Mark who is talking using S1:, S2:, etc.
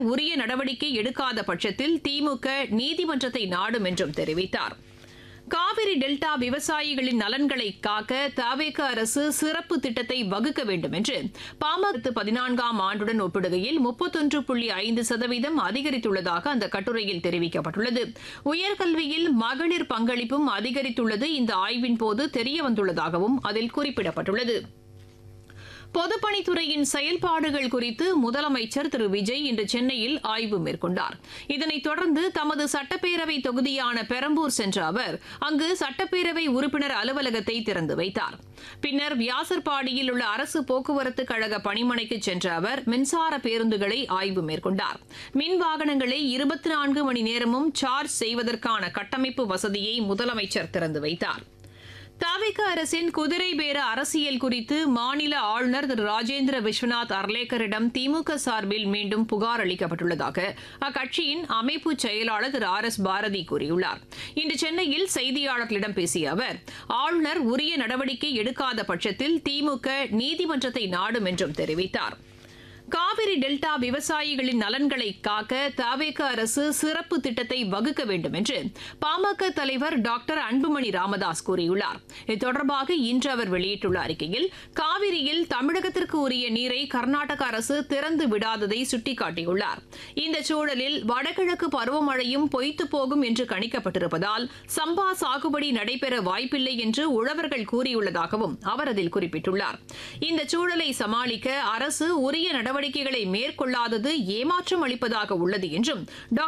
S1: உரிய நடவடிக்கை எடுக்காத பட்சத்தில் திமுக நீதிமன்றத்தை நாடும் என்றும் தெரிவித்தார் காவிரி டெல்டா விவசாயிகளின் நலன்களை காக்க தவேக அரசு சிறப்பு திட்டத்தை வகுக்க வேண்டும் என்று பாமக பதினான்காம் ஆண்டுடன் ஒப்பிடுகையில் முப்பத்தொன்று புள்ளி ஐந்து சதவீதம் அதிகரித்துள்ளதாக அந்த கட்டுரையில் தெரிவிக்கப்பட்டுள்ளது உயர்கல்வியில் மகளிர் பங்களிப்பும் அதிகரித்துள்ளது இந்த ஆய்வின் போது தெரியவந்துள்ளதாகவும் அதில் குறிப்பிடப்பட்டுள்ளது பொதுப்பணித்துறையின் செயல்பாடுகள் குறித்து முதலமைச்சர் திரு விஜய் இன்று சென்னையில் ஆய்வு மேற்கொண்டார் இதனைத் தொடர்ந்து தமது சட்டப்பேரவை தொகுதியான பெரம்பூர் சென்ற அவர் அங்கு சட்டப்பேரவை உறுப்பினர் அலுவலகத்தை திறந்து வைத்தார் பின்னர் வியாசர்பாடியில் உள்ள அரசு போக்குவரத்து கழக பணிமனைக்கு சென்ற அவர் மின்சார பேருந்துகளை ஆய்வு மேற்கொண்டார் மின் வாகனங்களை இருபத்தி நான்கு மணி நேரமும் சார்ஜ் செய்வதற்கான கட்டமைப்பு வசதியை முதலமைச்சர் திறந்து வைத்தார் தாவிக அரசின் குதிரை பேர அரசியல் குறித்து மாநில ஆளுநர் திரு ராஜேந்திர விஸ்வநாத் அர்லேக்கரிடம் திமுக சார்பில் மீண்டும் புகார் அளிக்கப்பட்டுள்ளதாக அக்கட்சியின் அமைப்பு செயலாளர் திரு ஆர் எஸ் பாரதி கூறியுள்ளார் இன்று சென்னையில் செய்தியாளர்களிடம் பேசிய அவர் ஆளுநர் உரிய நடவடிக்கை எடுக்காத பட்சத்தில் திமுக நீதிமன்றத்தை நாடும் என்றும் தெரிவித்தார் காவிரி டெல்டா விவசாயிகளின் நலன்களை காக்க தவேக அரசு சிறப்பு திட்டத்தை வகுக்க வேண்டும் என்று பாமக தலைவர் டாக்டர் அன்புமணி ராமதாஸ் கூறியுள்ளார் இது தொடர்பாக இன்று அவர் வெளியிட்டுள்ள அறிக்கையில் காவிரியில் தமிழகத்திற்கு உரிய நீரை கர்நாடக அரசு திறந்து விடாததை சுட்டிக்காட்டியுள்ளார் இந்த சூழலில் வடகிழக்கு பருவமழையும் பொய்த்து போகும் என்று கணிக்கப்பட்டிருப்பதால் சம்பா சாகுபடி நடைபெற வாய்ப்பில்லை என்று உழவர்கள் கூறியுள்ளதாகவும் அவர் அதில் குறிப்பிட்டுள்ளார் இந்த சூழலை சமாளிக்க அரசு உரிய நடவடிக்கைகளை மேற்கொள்ளாதது ஏமாற்றம் அளிப்பதாக உள்ளது என்றும் டாக்டர்